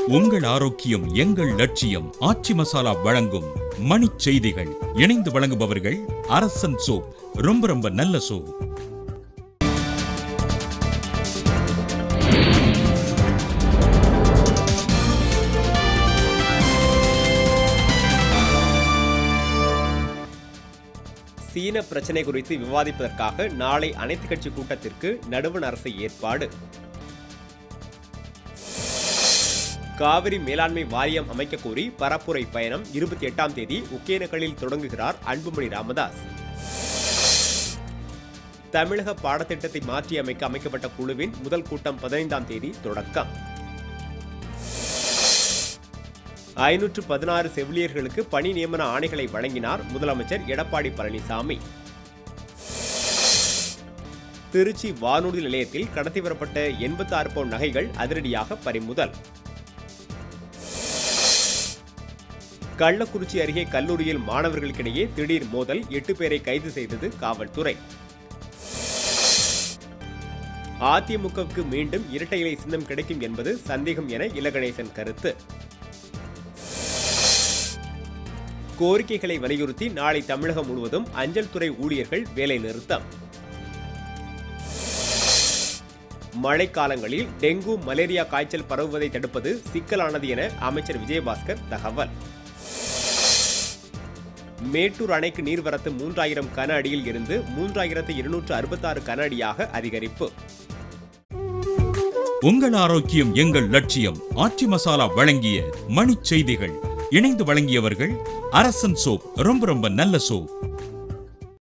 உங்கள் ஆரோக்கியம் எங்கள் லட்சியம் ஆச்சி மசாலா வழங்கும் மணிச் செய்திகள் இணைந்து வழங்குபவர்கள் அரசன் சோப் ரொம்ப ரொம்ப நல்ல சோப் சீன பிரச்சினை குறித்து விவாதிப்பதற்காக நாளை அனைத்து கட்சி கூட்டத்திற்கு நடுவண் அரசு ஏற்பாடு காவிரி மேலாண்மை வாரியம் அமைக்க கோரி பரப்புரை பயணம் இருபத்தி எட்டாம் தேதி ஒகேனக்கலில் தொடங்குகிறார் அன்புமணி ராமதாஸ் தமிழக பாடத்திட்டத்தை மாற்றி அமைக்க அமைக்கப்பட்ட குழுவின் முதல் கூட்டம் பதினைந்தாம் தேதி தொடக்கம் ஐநூற்று பதினாறு செவிலியர்களுக்கு பணி நியமன ஆணைகளை வழங்கினார் முதலமைச்சர் எடப்பாடி பழனிசாமி திருச்சி வானூர்தி நிலையத்தில் கடத்தி வரப்பட்ட எண்பத்தாறு பவுன் நகைகள் அதிரடியாக பறிமுதல் கள்ளக்குறிச்சி அருகே கல்லூரியில் மாணவர்களுக்கிடையே திடீர் மோதல் எட்டு பேரை கைது செய்தது காவல்துறை அதிமுகவுக்கு மீண்டும் இரட்டை இலை சின்னம் கிடைக்கும் என்பது சந்தேகம் என இலகணேசன் கருத்து கோரிக்கைகளை வலியுறுத்தி நாளை தமிழகம் முழுவதும் அஞ்சல் துறை ஊழியர்கள் வேலை நிறுத்தம் மழைக்காலங்களில் டெங்கு மலேரியா காய்ச்சல் பரவுவதை தடுப்பது சிக்கலானது என அமைச்சர் விஜயபாஸ்கர் தகவல் மேட்டூர் அணைக்கு நீர்வரத்து மூன்றாயிரம் கன அடியில் இருந்து மூன்றாயிரத்து இருநூற்று அறுபத்தாறு கன அடியாக அதிகரிப்பு உங்கள் ஆரோக்கியம் எங்கள் லட்சியம் ஆச்சி மசாலா வழங்கிய மணிச் செய்திகள் இணைந்து வழங்கியவர்கள் அரசன் சோப் ரொம்ப ரொம்ப நல்ல சோப்